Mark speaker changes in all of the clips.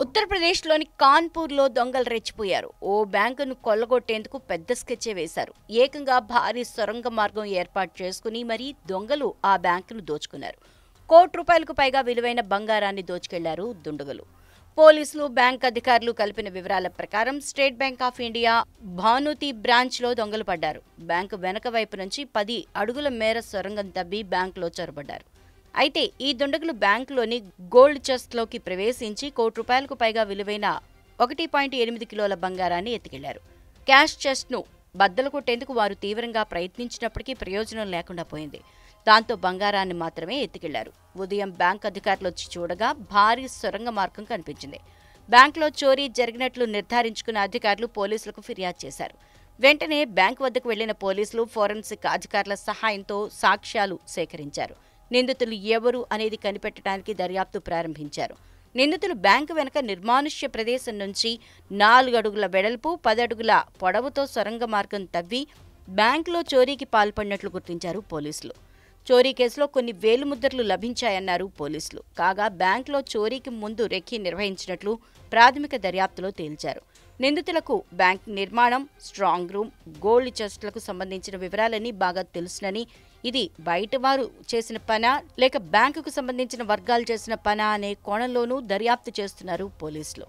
Speaker 1: ఉత్తరప్రదేశ్లోని కాన్పూర్లో దొంగలు రెచ్చిపోయారు ఓ బ్యాంకును కొల్లగొట్టేందుకు పెద్ద స్కెచ్చే వేశారు ఏకంగా భారీ సొరంగ మార్గం ఏర్పాటు చేసుకుని మరీ దొంగలు ఆ బ్యాంకును దోచుకున్నారు కోటి రూపాయలకు పైగా విలువైన బంగారాన్ని దోచుకెళ్లారు దుండగులు పోలీసులు బ్యాంక్ అధికారులు కలిపిన వివరాల ప్రకారం స్టేట్ బ్యాంక్ ఆఫ్ ఇండియా భానుతి బ్రాంచ్లో దొంగలు పడ్డారు బ్యాంకు వెనక వైపు నుంచి పది అడుగుల మేర సొరంగం తవ్వి బ్యాంకులో చొరబడ్డారు అయితే ఈ దుండగులు బ్యాంకులోని గోల్డ్ చెస్ట్లోకి ప్రవేశించి కోటి రూపాయలకు పైగా విలువైన ఒకటి పాయింట్ ఎనిమిది కిలోల బంగారాన్ని ఎత్తుకెళ్లారు క్యాష్ చెస్ట్ను బద్దలు కొట్టేందుకు వారు తీవ్రంగా ప్రయత్నించినప్పటికీ ప్రయోజనం లేకుండా పోయింది దాంతో బంగారాన్ని మాత్రమే ఎత్తుకెళ్లారు ఉదయం బ్యాంక్ అధికారులు వచ్చి చూడగా భారీ సొరంగ మార్గం కనిపించింది బ్యాంకులో చోరీ జరిగినట్లు నిర్ధారించుకున్న అధికారులు పోలీసులకు ఫిర్యాదు చేశారు వెంటనే బ్యాంక్ వద్దకు వెళ్లిన పోలీసులు ఫోరెన్సిక్ అధికారుల సహాయంతో సాక్ష్యాలు సేకరించారు నిందితులు ఎవరు అనేది కనిపెట్టడానికి దర్యాప్తు ప్రారంభించారు నిందితులు బ్యాంకు వెనక నిర్మానుష్య ప్రదేశం నుంచి నాలుగు అడుగుల వెడల్పు పది అడుగుల పొడవుతో సొరంగ మార్గం తవ్వి బ్యాంకులో చోరీకి పాల్పడినట్లు గుర్తించారు పోలీసులు చోరీ కేసులో కొన్ని వేలుముద్రలు లభించాయన్నారు పోలీసులు కాగా బ్యాంకులో చోరీకి ముందు రెక్కి నిర్వహించినట్లు ప్రాథమిక దర్యాప్తులో తేల్చారు నిందితులకు బ్యాంక్ నిర్మాణం స్ట్రాంగ్ రూమ్ గోల్డ్ చెస్ట్లకు సంబంధించిన వివరాలన్నీ బాగా తెలుసునని ఇది బయట వారు చేసిన పనా లేక బ్యాంకుకు సంబంధించిన వర్గాలు చేసిన పనా అనే కోణంలోనూ దర్యాప్తు చేస్తున్నారు పోలీసులు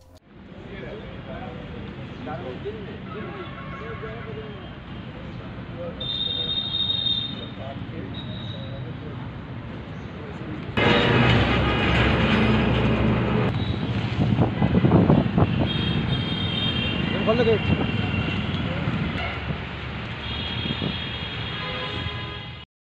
Speaker 2: खोल दो गेट